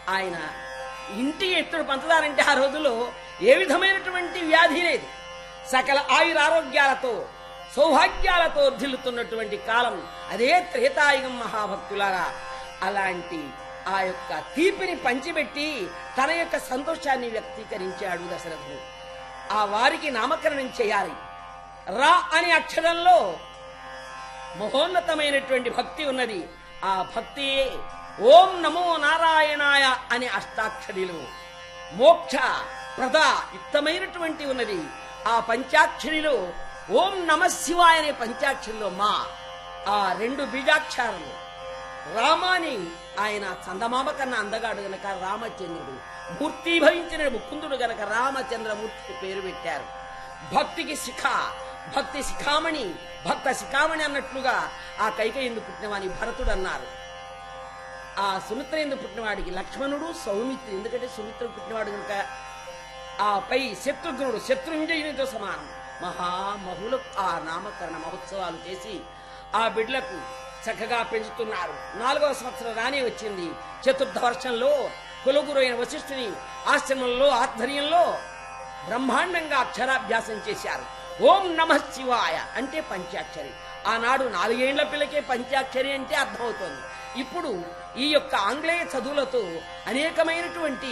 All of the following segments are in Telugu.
ఆయన ఇంటి ఎత్తుడు పంచదారంటే ఆ రోజుల్లో ఏ విధమైనటువంటి వ్యాధి లేదు సకల ఆయురారోగ్యాలతో సౌభాగ్యాలతో ధిల్లుతున్నటువంటి కాలం అదే త్రేతాయుగం మహాభక్తులారా అలాంటి ఆ యొక్క తీపిని పంచిపెట్టి తన యొక్క సంతోషాన్ని వ్యక్తీకరించాడు దశరథుడు ఆ వారికి నామకరణం చేయాలి రా అనే అక్షరంలో మహోన్నతమైనటువంటి భక్తి ఉన్నది ఆ భక్తి ఓం నమో నారాయణాయ అనే అష్టాక్షరిలు మోక్ష ప్రద యుక్తమైనటువంటి ఉన్నది ఆ పంచాక్షరిలో ఓం నమ శివాయ అనే పంచాక్షరిలో మా ఆ రెండు బీజాక్షరాలు రామాని ఆయన చందమామ కన్నా అందగాడు గనక రామచంద్రుడు మూర్తి భవించిన ముకుందుడు గనక రామచంద్రమూర్తి పేరు పెట్టారు భక్తికి శిఖ భక్తి శిఖామణి భక్త శిఖామణి అన్నట్లుగా ఆ కైకయందు పుట్టినవాని భరతుడు అన్నారు ఆ సుమిత్ర ఎందు పుట్టినవాడికి లక్ష్మణుడు సౌమిత్రి ఎందుకంటే సుమిత్రుడు పుట్టినవాడు కనుక ఆ పై శత్రుఘ్నుడు శత్రుంజయునితో సమానం మహామహులు ఆ నామకరణ మహోత్సవాలు చేసి ఆ బిడ్లకు చక్కగా పెంచుతున్నారు నాలుగవ సంవత్సరం రానే వచ్చింది చతుర్థ వర్షంలో కులగురైన వశిష్ఠుని ఆశ్రమంలో ఆధ్వర్యంలో బ్రహ్మాండంగా అక్షరాభ్యాసం చేశారు ఓం నమ శివాయ అంటే పంచాక్షరి ఆనాడు నాలుగేండ్ల పిల్లకే పంచాక్షరి అంటే అర్థమవుతోంది ఇప్పుడు ఈ యొక్క ఆంగ్లేయ చదువులతో అనేకమైనటువంటి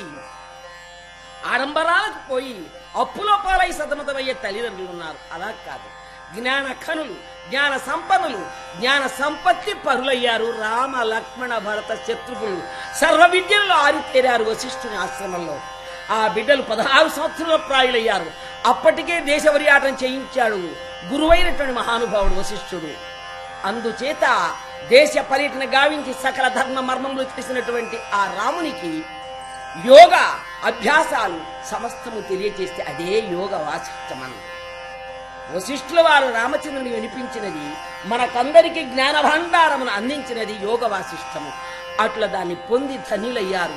ఆడంబరాలకు పోయి అప్పులో పాలై సతమతమయ్యే తల్లిదండ్రులు ఉన్నారు అలా కాదు జ్ఞాన ఖనులు జ్ఞాన సంపన్నులు జ్ఞాన సంపత్తి పరులయ్యారు రామ లక్ష్మణ భరత శత్రుఘ్నులు సర్వ విద్యల్లో ఆరితేరారు వశిష్ఠుని ఆశ్రమంలో ఆ బిడ్డలు పదహారు సంవత్సరాల ప్రాయులయ్యారు అప్పటికే దేశ పర్యాటన చేయించాడు గురువైనటువంటి మహానుభావుడు వశిష్ఠుడు అందుచేత దేశ పర్యటన గావించి సకల ధర్మ మర్మములు తెలిసినటువంటి ఆ రామునికి యోగ అభ్యాసాలు సమస్తము తెలియచేస్తే అదే యోగ వాసిష్టమనం వశిష్ఠుల వారు రామచంద్రుని వినిపించినది మనకందరికి జ్ఞాన భండారమును అందించినది యోగ వాసిష్టము అట్లా దాన్ని పొంది ధన్యులయ్యారు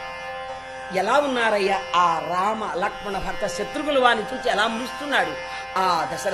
ఎలా ఉన్నారయ్యా ఆ రామ లక్ష్మణ భర్త శత్రుఘ్నులు వారిని చూసి ఎలా మురుస్తున్నాడు ఆ దశరథ